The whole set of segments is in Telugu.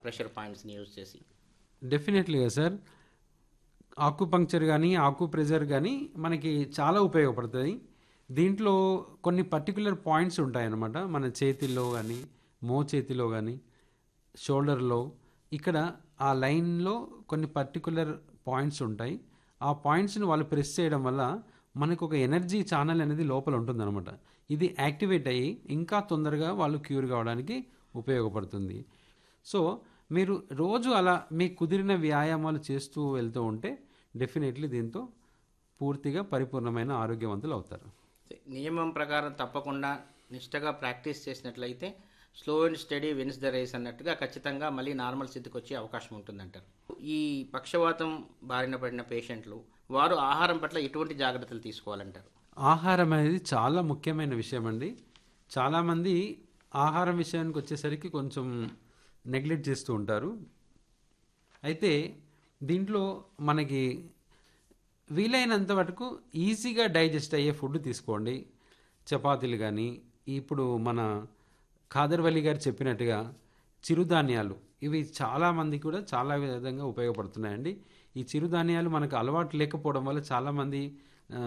ప్రెషర్ పాయింట్స్ని యూజ్ చేసి డెఫినెట్లీగా సార్ ఆకుపంక్చర్ కానీ ఆకు ప్రెజర్ కానీ మనకి చాలా ఉపయోగపడుతుంది దీంట్లో కొన్ని పర్టికులర్ పాయింట్స్ ఉంటాయన్నమాట మన చేతిలో కానీ మో చేతిలో కానీ షోల్డర్లో ఇక్కడ ఆ లైన్లో కొన్ని పర్టికులర్ పాయింట్స్ ఉంటాయి ఆ పాయింట్స్ని వాళ్ళు ప్రెస్ చేయడం వల్ల మనకు ఒక ఎనర్జీ ఛానల్ అనేది లోపల ఉంటుందన్నమాట ఇది యాక్టివేట్ అయ్యి ఇంకా తొందరగా వాళ్ళు క్యూర్ కావడానికి ఉపయోగపడుతుంది సో మీరు రోజు అలా మీకు కుదిరిన వ్యాయామాలు చేస్తూ వెళ్తూ ఉంటే డెఫినెట్లీ దీంతో పూర్తిగా పరిపూర్ణమైన ఆరోగ్యవంతులు అవుతారు నియమం ప్రకారం తప్పకుండా నిష్టగా ప్రాక్టీస్ చేసినట్లయితే slow and steady wins the race అన్నట్టుగా ఖచ్చితంగా మళ్ళీ నార్మల్ స్థితికి వచ్చే అవకాశం ఉంటుందంటారు ఈ పక్షవాతం బారిన పడిన పేషెంట్లు వారు ఆహారం పట్ల ఎటువంటి జాగ్రత్తలు తీసుకోవాలంటారు ఆహారం అనేది చాలా ముఖ్యమైన విషయం అండి చాలామంది ఆహారం విషయానికి వచ్చేసరికి కొంచెం నెగ్లెక్ట్ చేస్తూ ఉంటారు అయితే దీంట్లో మనకి వీలైనంత వరకు ఈజీగా డైజెస్ట్ అయ్యే ఫుడ్ తీసుకోండి చపాతీలు కానీ ఇప్పుడు మన ఖాదర్వలి గారు చెప్పినట్టుగా చిరుధాన్యాలు ఇవి చాలామంది కూడా చాలా విధంగా ఉపయోగపడుతున్నాయండి ఈ చిరుధాన్యాలు మనకు అలవాటు లేకపోవడం వల్ల చాలామంది ఆ,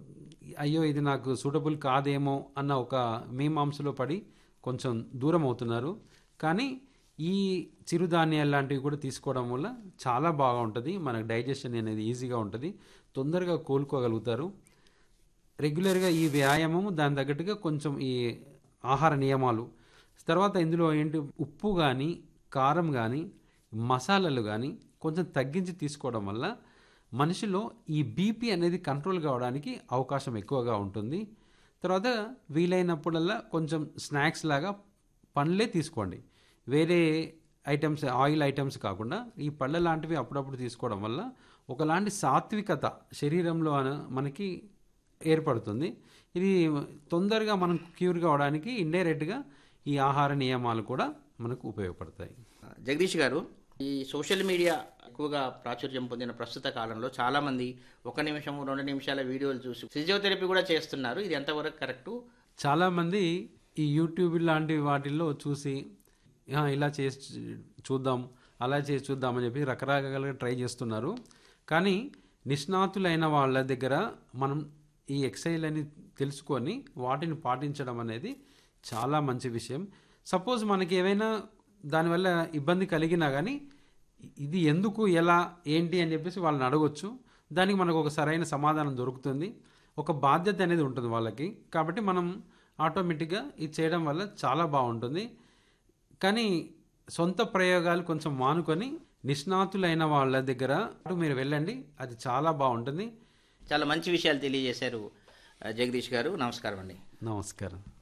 అయ్యో ఇది నాకు సూటబుల్ కాదేమో అన్న ఒక మీమాంసలో పడి కొంచెం దూరం అవుతున్నారు కానీ ఈ చిరుధాన్యాలు లాంటివి కూడా తీసుకోవడం వల్ల చాలా బాగా ఉంటుంది మనకు డైజెషన్ అనేది ఈజీగా ఉంటుంది తొందరగా కోలుకోగలుగుతారు రెగ్యులర్గా ఈ వ్యాయామం దాని తగ్గట్టుగా కొంచెం ఈ ఆహార నియమాలు తర్వాత ఇందులో ఏంటి ఉప్పు కానీ కారం కానీ మసాలాలు కానీ కొంచెం తగ్గించి తీసుకోవడం వల్ల మనిషిలో ఈ బీపీ అనేది కంట్రోల్ కావడానికి అవకాశం ఎక్కువగా ఉంటుంది తర్వాత వీలైనప్పుడల్లా కొంచెం స్నాక్స్ లాగా పండ్లే తీసుకోండి వేరే ఐటమ్స్ ఆయిల్ ఐటమ్స్ కాకుండా ఈ పళ్ళ లాంటివి అప్పుడప్పుడు తీసుకోవడం వల్ల ఒకలాంటి సాత్వికత శరీరంలో అన- మనకి ఏర్పడుతుంది ఇది తొందరగా మనం క్యూర్ కావడానికి ఇండైరెక్ట్గా ఈ ఆహార నియమాలు కూడా మనకు ఉపయోగపడతాయి జగదీష్ గారు ఈ సోషల్ మీడియా ఎక్కువగా ప్రాచుర్యం పొందిన ప్రస్తుత కాలంలో చాలామంది ఒక నిమిషం రెండు నిమిషాల వీడియోలు చూసి ఫిజియోథెరపీ కూడా చేస్తున్నారు ఇది ఎంతవరకు కరెక్టు చాలామంది ఈ యూట్యూబ్ లాంటి వాటిల్లో చూసి "ఆ, ఇలా చేసి చూద్దాం అలా చేసి చూద్దాం అని చెప్పి రకరకాలుగా ట్రై చేస్తున్నారు కానీ నిష్ణాతులైన వాళ్ళ దగ్గర మనం ఈ ఎక్సైజ్ అని తెలుసుకొని వాటిని పాటించడం అనేది చాలా మంచి విషయం సపోజ్ మనకి ఏమైనా దానివల్ల ఇబ్బంది కలిగినా కానీ ఇది ఎందుకు ఎలా ఏంటి అని చెప్పేసి వాళ్ళని అడగొచ్చు దానికి మనకు ఒక సరైన సమాధానం దొరుకుతుంది ఒక బాధ్యత అనేది ఉంటుంది వాళ్ళకి కాబట్టి మనం ఆటోమేటిక్గా ఇది చేయడం వల్ల చాలా బాగుంటుంది కానీ సొంత ప్రయోగాలు కొంచెం మానుకొని నిష్ణాతులైన వాళ్ళ దగ్గర మీరు వెళ్ళండి అది చాలా బాగుంటుంది చాలా మంచి విషయాలు తెలియజేశారు ఆ, జగదీష్ గారు నమస్కారం అండి నమస్కారం